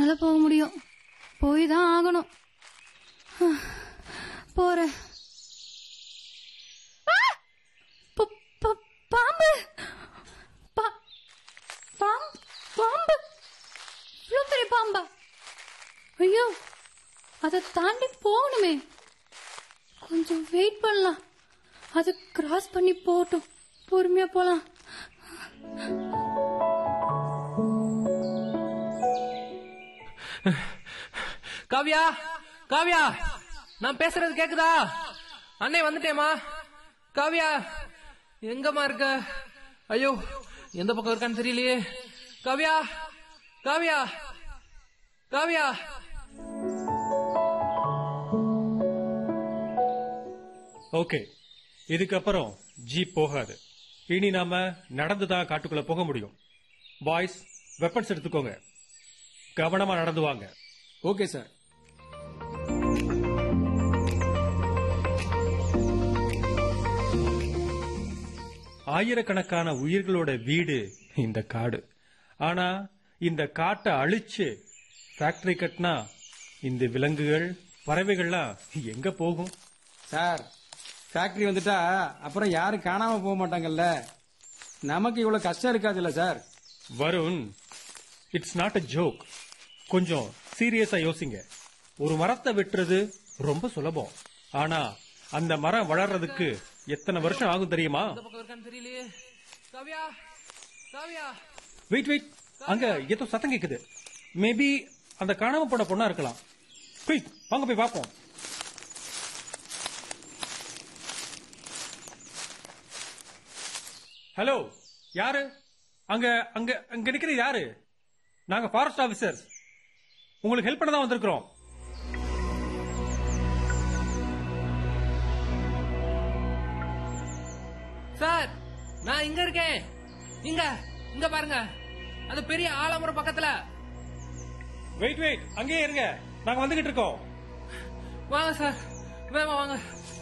என்னால போக முடியும் போய் தான் ஆகணும் போறேன் ஆ! ப- ப- பாம்பு பா- பாம்- பாம்பு இவ்வளவு பெரிய பாம்பா ஐயோ அதை தாண்டி போகணுமே கொஞ்சம் வெயிட் பண்ணலாம் அது கிராஸ் பண்ணி போகட்டும் பொறுமையா போலாம் காவ்யா காவ்யா நான் பேசுறது கேக்குதா அண்ணே வந்துட்டேமா காவ்யா எங்கம்மா இருக்க ஐயோ எந்த பக்கம் இருக்கான்னு தெரியலையே காவ்யா காவ்யா காவ்யா ஓகே இதுக்கப்புறம் ஜீப் போகாது இனி நாம நடந்து தான் காட்டுக்குள்ள போக முடியும் பாய்ஸ் வெப்பன்ஸ் எடுத்துக்கோங்க கவனமா நடந்து வாங்க ஓகே சார் ஆயிரக்கணக்கான உயிர்களோட வீடு இந்த காடு ஆனா இந்த காட்டை அழிச்சு ஃபேக்டரி கட்டினா இந்த விலங்குகள் பறவைகள்லாம் எங்க போகும் சார் ஃபேக்டரி வந்துட்டா அப்புறம் யாரும் காணாம போக மாட்டாங்கல்ல நமக்கு இவ்வளவு கஷ்டம் இருக்காதுல்ல sir Varun it's not a joke கொஞ்சம் சீரியஸா யோசிங்க ஒரு மரத்தை வெட்டுறது ரொம்ப சுலபம் ஆனா அந்த மரம் வளர்றதுக்கு எத்தனை வருஷம் ஆகும் தெரியுமா எந்த பக்கம் இருக்கான்னு தெரியலையே காவ்யா காவ்யா வெயிட் வெயிட் அங்க ஏதோ சத்தம் கேக்குது மேபி அந்த காணாம போன பொண்ணா இருக்கலாம் குயிக் வாங்க போய் பார்ப்போம் ஹலோ யாரு அங்க அங்க அங்க நிக்கிறது யாரு நாங்க ஃபாரஸ்ட் ஆபீசர்ஸ் உங்களுக்கு ஹெல்ப் பண்ண தான் வந்திருக்கிறோம் சார் நான் இங்க இருக்கேன் இங்க இங்க பாருங்க அந்த பெரிய ஆலமரம் பக்கத்துல வெயிட் வெயிட் அங்கேயே இருங்க நாங்க வந்துகிட்டு இருக்கோம் வாங்க சார் வேமா வாங்க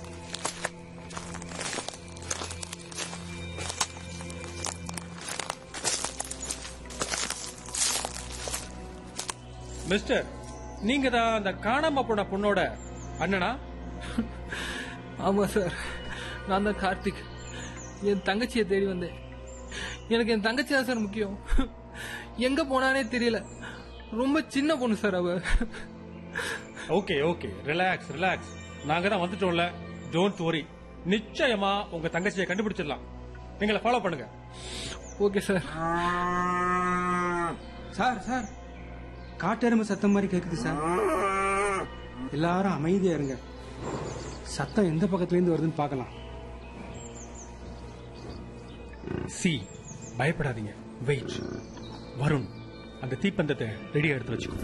மிஸ்டர் நீங்க தான் அந்த காணாம போன பொண்ணோட அண்ணனா ஆமா சார் நான் தான் கார்த்திக் என் தங்கச்சியை தேடி வந்தேன் எனக்கு என் தங்கச்சி தான் சார் முக்கியம் எங்க போனானே தெரியல ரொம்ப சின்ன பொண்ணு சார் அவ ஓகே ஓகே ரிலாக்ஸ் ரிலாக்ஸ் நாங்க தான் வந்துட்டோம்ல டோன்ட் வரி நிச்சயமா உங்க தங்கச்சியை கண்டுபிடிச்சிடலாம் எங்களை ஃபாலோ பண்ணுங்க ஓகே சார் சார் சார் காட்டெருமை சத்தம் மாதிரி கேக்குது சார் எல்லாரும் அமைதியா இருங்க சத்தம் எந்த பக்கத்துல இருந்து வருதுன்னு பார்க்கலாம் சி பயப்படாதீங்க வெயிட் வருண் அந்த தீப்பந்தத்தை ரெடியா எடுத்து வச்சுக்கோ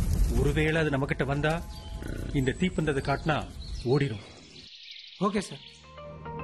ஒருவேளை அது நம்மகிட்ட வந்தா இந்த தீப்பந்தத்தை காட்டினா ஓடிடும் ஓகே சார்